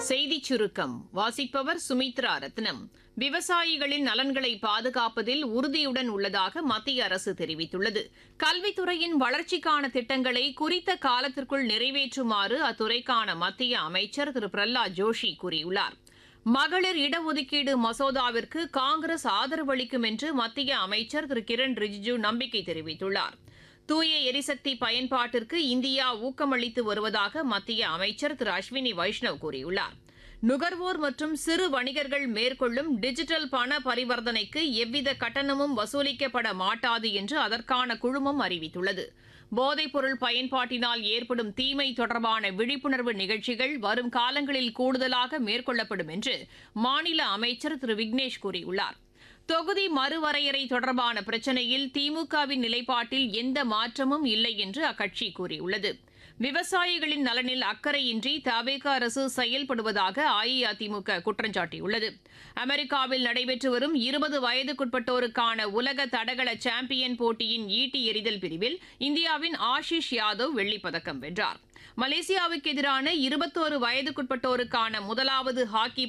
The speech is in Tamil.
செய்திச் சுருக்கம் வாசிப்பவர் சுமித்ரா ரத்னம் விவசாயிகளின் நலன்களை பாதுகாப்பதில் உறுதியுடன் உள்ளதாக மத்திய அரசு தெரிவித்துள்ளது கல்வித்துறையின் வளர்ச்சிக்கான திட்டங்களை குறித்த காலத்திற்குள் நிறைவேற்றுமாறு அத்துறைக்கான மத்திய அமைச்சர் திரு பிரஹ்லாத் ஜோஷி கூறியுள்ளார் மகளிர் இடஒதுக்கீடு மசோதாவிற்கு காங்கிரஸ் ஆதரவளிக்கும் என்று மத்திய அமைச்சர் திரு கிரண் ரிஜிஜு நம்பிக்கை தெரிவித்துள்ளார் தூய எரிசக்தி பயன்பாட்டிற்கு இந்தியா ஊக்கமளித்து வருவதாக மத்திய அமைச்சர் திரு அஸ்வினி வைஷ்ணவ் கூறியுள்ளார் நுகர்வோர் மற்றும் சிறு வணிகர்கள் மேற்கொள்ளும் டிஜிட்டல் பண பரிவர்த்தனைக்கு எவ்வித கட்டணமும் வசூலிக்கப்பட மாட்டாது என்று அதற்கான குழுமம் அறிவித்துள்ளது போதைப்பொருள் பயன்பாட்டினால் ஏற்படும் தீமை தொடர்பான விழிப்புணர்வு நிகழ்ச்சிகள் வரும் காலங்களில் கூடுதலாக மேற்கொள்ளப்படும் என்று மாநில அமைச்சர் திரு விக்னேஷ் கூறியுள்ளார் தொகுதி மறுவரையறை தொடர்பான பிரச்சினையில் திமுகவின் நிலைப்பாட்டில் எந்த மாற்றமும் இல்லை என்று அக்கட்சி கூறியுள்ளது விவசாயிகளின் நலனில் அக்கறையின்றி தவேக அரசு செயல்படுவதாக அஇஅதிமுக குற்றம் சாட்டியுள்ளது அமெரிக்காவில் நடைபெற்று வரும் இருபது வயதுக்குட்பட்டோருக்கான உலக தடகள சாம்பியன் போட்டியின் ஈட்டி எறிதல் பிரிவில் இந்தியாவின் ஆஷிஷ் யாதவ் வெள்ளிப்பதக்கம் வென்றார் மலேசியாவுக்கு எதிரான இருபத்தோரு வயதுக்குட்பட்டோருக்கான முதலாவது ஹாக்கி